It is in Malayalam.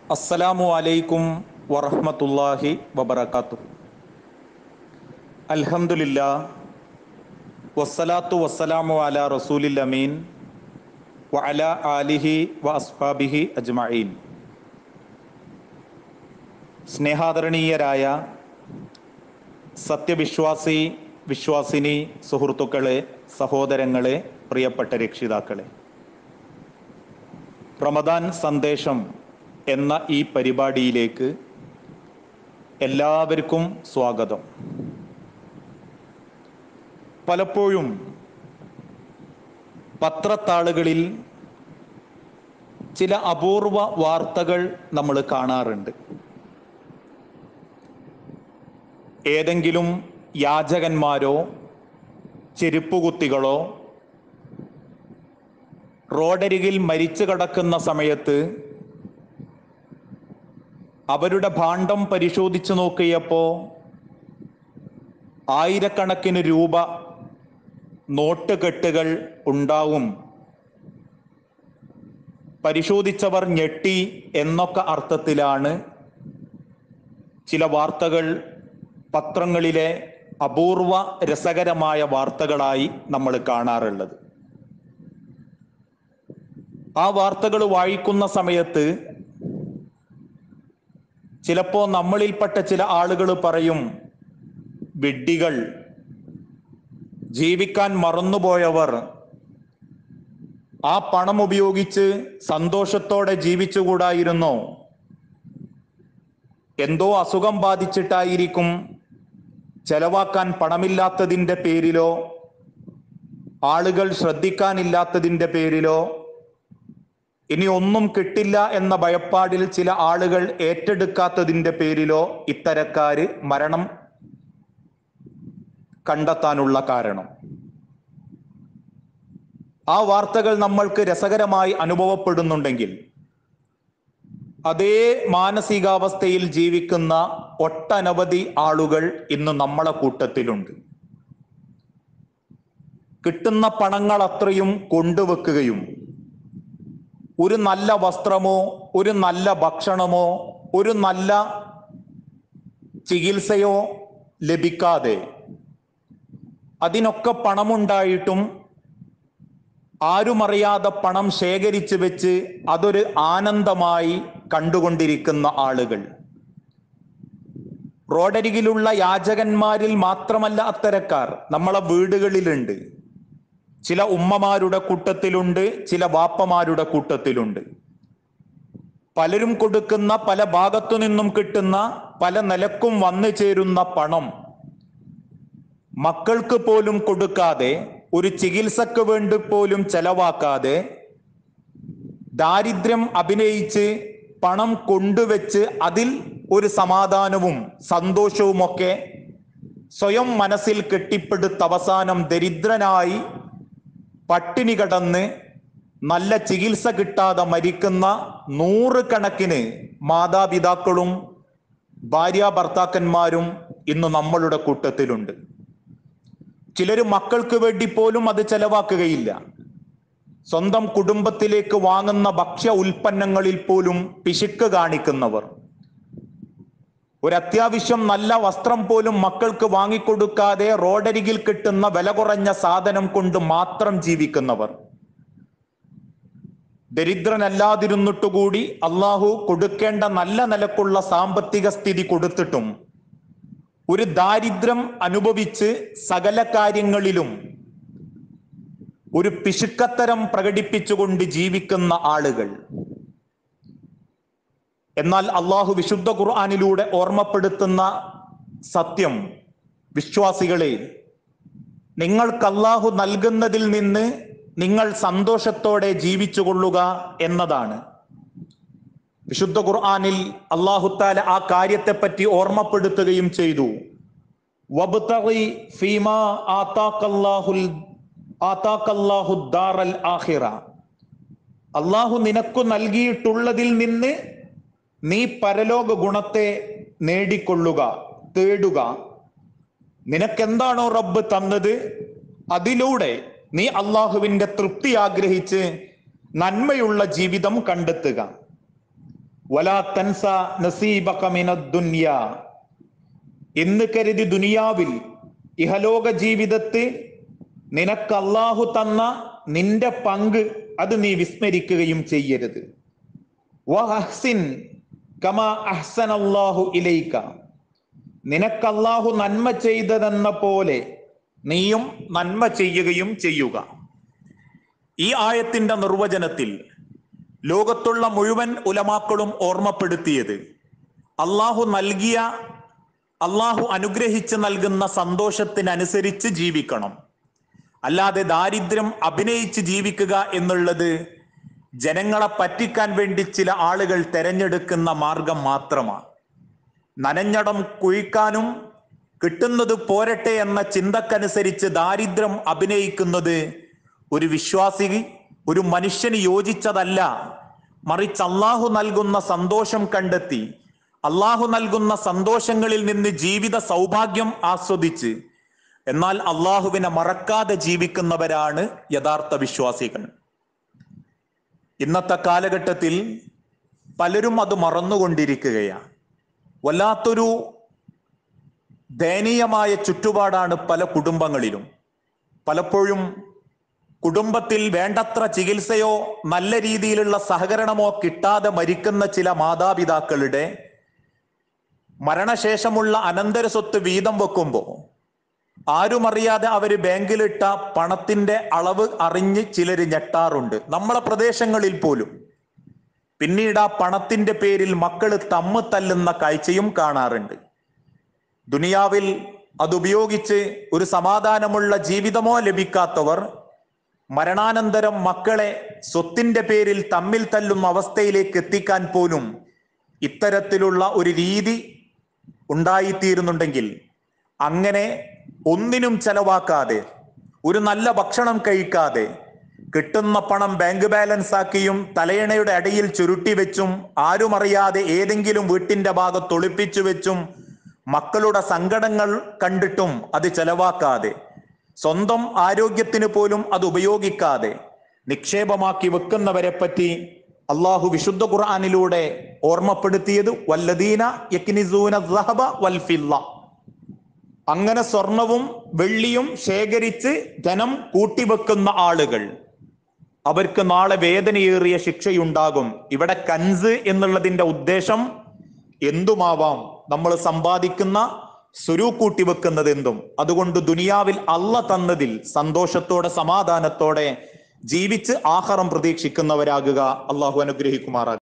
അസ്സലാമു അലൈക്കും വറഹ്മത്തുള്ളാഹി വബറകാത്തു അൽഹംദുലില്ലാ വസ്സലാത്തു വസ്സലാമു അലാ റസൂലിൽ അമീൻ വ അലാ ആലിഹി വ അസ്ഹാബിഹി അജ്മഈൻ സ്നേഹാദരണീയരായ സത്യവിശ്വാസി വിശ്വാസിനി സുഹൃത്തുക്കളെ സഹോദരങ്ങളെ പ്രിയപ്പെട്ട രക്ഷിതാക്കളെ റമദാൻ സന്ദേശം എന്ന ഈ പരിപാടിയിലേക്ക് എല്ലാവർക്കും സ്വാഗതം പലപ്പോഴും പത്രത്താളുകളിൽ ചില അപൂർവ വാർത്തകൾ നമ്മൾ കാണാറുണ്ട് ഏതെങ്കിലും യാചകന്മാരോ ചെരുപ്പുകുത്തികളോ റോഡരികിൽ മരിച്ചു കിടക്കുന്ന സമയത്ത് അവരുടെ ഭാണ്ഡം പരിശോധിച്ചു നോക്കിയപ്പോൾ ആയിരക്കണക്കിന് രൂപ നോട്ട് കെട്ടുകൾ ഉണ്ടാവും പരിശോധിച്ചവർ ഞെട്ടി എന്നൊക്കെ അർത്ഥത്തിലാണ് ചില വാർത്തകൾ പത്രങ്ങളിലെ അപൂർവ രസകരമായ വാർത്തകളായി നമ്മൾ കാണാറുള്ളത് ആ വാർത്തകൾ വായിക്കുന്ന സമയത്ത് ചിലപ്പോ നമ്മളിൽപ്പെട്ട ചില ആളുകൾ പറയും വിഡ്ഢികൾ ജീവിക്കാൻ മറന്നുപോയവർ ആ പണം ഉപയോഗിച്ച് സന്തോഷത്തോടെ ജീവിച്ചുകൂടായിരുന്നോ എന്തോ അസുഖം ബാധിച്ചിട്ടായിരിക്കും ചെലവാക്കാൻ പണമില്ലാത്തതിൻ്റെ പേരിലോ ആളുകൾ ശ്രദ്ധിക്കാനില്ലാത്തതിൻ്റെ പേരിലോ ഇനി ഒന്നും കിട്ടില്ല എന്ന ഭയപ്പാടിൽ ചില ആളുകൾ ഏറ്റെടുക്കാത്തതിന്റെ പേരിലോ ഇത്തരക്കാര് മരണം കണ്ടെത്താനുള്ള കാരണം ആ വാർത്തകൾ നമ്മൾക്ക് രസകരമായി അനുഭവപ്പെടുന്നുണ്ടെങ്കിൽ അതേ മാനസികാവസ്ഥയിൽ ജീവിക്കുന്ന ഒട്ടനവധി ആളുകൾ ഇന്ന് നമ്മളെ കൂട്ടത്തിലുണ്ട് കിട്ടുന്ന പണങ്ങൾ അത്രയും കൊണ്ടുവെക്കുകയും ഒരു നല്ല വസ്ത്രമോ ഒരു നല്ല ഭക്ഷണമോ ഒരു നല്ല ചികിത്സയോ ലഭിക്കാതെ അതിനൊക്കെ പണമുണ്ടായിട്ടും ആരുമറിയാതെ പണം ശേഖരിച്ചു വെച്ച് അതൊരു ആനന്ദമായി കണ്ടുകൊണ്ടിരിക്കുന്ന ആളുകൾ റോഡരികിലുള്ള യാചകന്മാരിൽ മാത്രമല്ല അത്തരക്കാർ നമ്മളെ വീടുകളിലുണ്ട് ചില ഉമ്മമാരുടെ കൂട്ടത്തിലുണ്ട് ചില വാപ്പമാരുടെ കൂട്ടത്തിലുണ്ട് പലരും കൊടുക്കുന്ന പല ഭാഗത്തു നിന്നും കിട്ടുന്ന പല നിലക്കും വന്നു ചേരുന്ന പണം മക്കൾക്ക് പോലും കൊടുക്കാതെ ഒരു ചികിത്സക്ക് വേണ്ടി പോലും ചെലവാക്കാതെ ദാരിദ്ര്യം അഭിനയിച്ച് പണം കൊണ്ടുവച്ച് അതിൽ ഒരു സമാധാനവും സന്തോഷവുമൊക്കെ സ്വയം മനസ്സിൽ കെട്ടിപ്പടുത്ത അവസാനം ദരിദ്രനായി പട്ടിണി കടന്ന് നല്ല ചികിത്സ കിട്ടാതെ മരിക്കുന്ന നൂറുകണക്കിന് മാതാപിതാക്കളും ഭാര്യ ഭർത്താക്കന്മാരും ഇന്ന് നമ്മളുടെ കൂട്ടത്തിലുണ്ട് ചിലര് മക്കൾക്ക് വേണ്ടി പോലും അത് ചെലവാക്കുകയില്ല സ്വന്തം കുടുംബത്തിലേക്ക് വാങ്ങുന്ന ഭക്ഷ്യ ഉൽപ്പന്നങ്ങളിൽ പോലും പിശുക്ക് കാണിക്കുന്നവർ ഒരു അത്യാവശ്യം നല്ല വസ്ത്രം പോലും മക്കൾക്ക് വാങ്ങിക്കൊടുക്കാതെ റോഡരികിൽ കിട്ടുന്ന വില കുറഞ്ഞ സാധനം കൊണ്ട് മാത്രം ജീവിക്കുന്നവർ ദരിദ്രനല്ലാതിരുന്നിട്ടുകൂടി അള്ളാഹു കൊടുക്കേണ്ട നല്ല നിലക്കുള്ള സാമ്പത്തിക സ്ഥിതി കൊടുത്തിട്ടും ഒരു ദാരിദ്ര്യം അനുഭവിച്ച് സകല കാര്യങ്ങളിലും ഒരു പിശുക്കത്തരം പ്രകടിപ്പിച്ചുകൊണ്ട് ജീവിക്കുന്ന ആളുകൾ എന്നാൽ അള്ളാഹു വിശുദ്ധ ഖുർആാനിലൂടെ ഓർമ്മപ്പെടുത്തുന്ന സത്യം വിശ്വാസികളെ നിങ്ങൾക്ക് അള്ളാഹു നൽകുന്നതിൽ നിന്ന് നിങ്ങൾ സന്തോഷത്തോടെ ജീവിച്ചു കൊള്ളുക എന്നതാണ് വിശുദ്ധ ഖുർആാനിൽ അള്ളാഹുത്താല ആ കാര്യത്തെപ്പറ്റി ഓർമ്മപ്പെടുത്തുകയും ചെയ്തു വബ്തഗി ഫീമാ ആതാക്കല്ലാഹുൽ ആതാക്കല്ലാഹു ദാറൽ ആഖിറ അള്ളാഹു നിനക്കു നൽകിയിട്ടുള്ളതിൽ നിന്ന് നീ പരലോക ഗുണത്തെ നേടിക്കൊള്ളുക തേടുക നിനക്കെന്താണോ റബ്ബ് തന്നത് അതിലൂടെ നീ അള്ളാഹുവിന്റെ തൃപ്തി ആഗ്രഹിച്ച് നന്മയുള്ള ജീവിതം കണ്ടെത്തുക വലാ തൻസ നസീബക മിനദ് ദുനിയ എന്ന് കരുതി ദുനിയാവിൽ ഇഹലോക ജീവിതത്തിൽ നിനക്ക് അള്ളാഹു തന്ന നിന്റെ പങ്ക് അത് നീ വിസ്മരിക്കുകയും ചെയ്യരുത് വഹ്സിൻ കമാ അഹ്സൻ അള്ളാഹു ഇലൈക നിനക്ക് അള്ളാഹു നന്മ ചെയ്തതെന്ന പോലെ നീയും നന്മ ചെയ്യുകയും ചെയ്യുക ഈ ആയത്തിന്റെ നിർവചനത്തിൽ ലോകത്തുള്ള മുഴുവൻ ഉലമാക്കളും ഓർമ്മപ്പെടുത്തിയത് അള്ളാഹു നൽകിയ അള്ളാഹു അനുഗ്രഹിച്ച് നൽകുന്ന സന്തോഷത്തിനനുസരിച്ച് ജീവിക്കണം അല്ലാതെ ദാരിദ്ര്യം അഭിനയിച്ച് ജീവിക്കുക എന്നുള്ളത് ജനങ്ങളെ പറ്റിക്കാൻ വേണ്ടി ചില ആളുകൾ തെരഞ്ഞെടുക്കുന്ന മാർഗം മാത്രമാണ് നനഞ്ഞടം കുഴിക്കാനും കിട്ടുന്നത് പോരട്ടെ എന്ന ചിന്തക്കനുസരിച്ച് ദാരിദ്ര്യം അഭിനയിക്കുന്നത് ഒരു വിശ്വാസി ഒരു മനുഷ്യന് യോജിച്ചതല്ല മറിച്ച് അള്ളാഹു നൽകുന്ന സന്തോഷം കണ്ടെത്തി അള്ളാഹു നൽകുന്ന സന്തോഷങ്ങളിൽ നിന്ന് ജീവിത സൗഭാഗ്യം ആസ്വദിച്ച് എന്നാൽ അള്ളാഹുവിനെ മറക്കാതെ ജീവിക്കുന്നവരാണ് യഥാർത്ഥ വിശ്വാസികൾ ഇന്നത്തെ കാലഘട്ടത്തിൽ പലരും അത് മറന്നുകൊണ്ടിരിക്കുകയാണ് വല്ലാത്തൊരു ദയനീയമായ ചുറ്റുപാടാണ് പല കുടുംബങ്ങളിലും പലപ്പോഴും കുടുംബത്തിൽ വേണ്ടത്ര ചികിത്സയോ നല്ല രീതിയിലുള്ള സഹകരണമോ കിട്ടാതെ മരിക്കുന്ന ചില മാതാപിതാക്കളുടെ മരണശേഷമുള്ള അനന്തര സ്വത്ത് വീതം വെക്കുമ്പോൾ ആരും അറിയാതെ അവര് ബാങ്കിലിട്ട പണത്തിന്റെ അളവ് അറിഞ്ഞ് ചിലര് ഞെട്ടാറുണ്ട് നമ്മളെ പ്രദേശങ്ങളിൽ പോലും പിന്നീട് ആ പണത്തിന്റെ പേരിൽ മക്കള് തമ്മ് തല്ലുന്ന കാഴ്ചയും കാണാറുണ്ട് ദുനിയാവിൽ അതുപയോഗിച്ച് ഒരു സമാധാനമുള്ള ജീവിതമോ ലഭിക്കാത്തവർ മരണാനന്തരം മക്കളെ സ്വത്തിന്റെ പേരിൽ തമ്മിൽ തല്ലുന്ന അവസ്ഥയിലേക്ക് എത്തിക്കാൻ പോലും ഇത്തരത്തിലുള്ള ഒരു രീതി ഉണ്ടായിത്തീരുന്നുണ്ടെങ്കിൽ അങ്ങനെ ഒന്നിനും ചെലവാക്കാതെ ഒരു നല്ല ഭക്ഷണം കഴിക്കാതെ കിട്ടുന്ന പണം ബാങ്ക് ബാലൻസ് ആക്കിയും തലയണയുടെ അടിയിൽ ചുരുട്ടി വെച്ചും ആരും അറിയാതെ ഏതെങ്കിലും വീട്ടിന്റെ ഭാഗത്ത് ഒളിപ്പിച്ചു വെച്ചും മക്കളുടെ സങ്കടങ്ങൾ കണ്ടിട്ടും അത് ചെലവാക്കാതെ സ്വന്തം ആരോഗ്യത്തിന് പോലും അത് ഉപയോഗിക്കാതെ നിക്ഷേപമാക്കി വെക്കുന്നവരെ പറ്റി അള്ളാഹു വിശുദ്ധ ഖുർആാനിലൂടെ ഓർമ്മപ്പെടുത്തിയത് വല്ലദീന യക്നിസൂന ദഹബ വൽ ഫില്ല അങ്ങനെ സ്വർണവും വെള്ളിയും ശേഖരിച്ച് ധനം കൂട്ടിവെക്കുന്ന ആളുകൾ അവർക്ക് നാളെ വേദനയേറിയ ശിക്ഷയുണ്ടാകും ഇവിടെ കൻസ് എന്നുള്ളതിന്റെ ഉദ്ദേശം എന്തുമാവാം നമ്മൾ സമ്പാദിക്കുന്ന സ്വരൂക്കൂട്ടി വെക്കുന്നത് എന്തും അതുകൊണ്ട് ദുനിയാവിൽ അല്ല തന്നതിൽ സന്തോഷത്തോടെ സമാധാനത്തോടെ ജീവിച്ച് ആഹാരം പ്രതീക്ഷിക്കുന്നവരാകുക അള്ളാഹു അനുഗ്രഹിക്കുമാറാകുക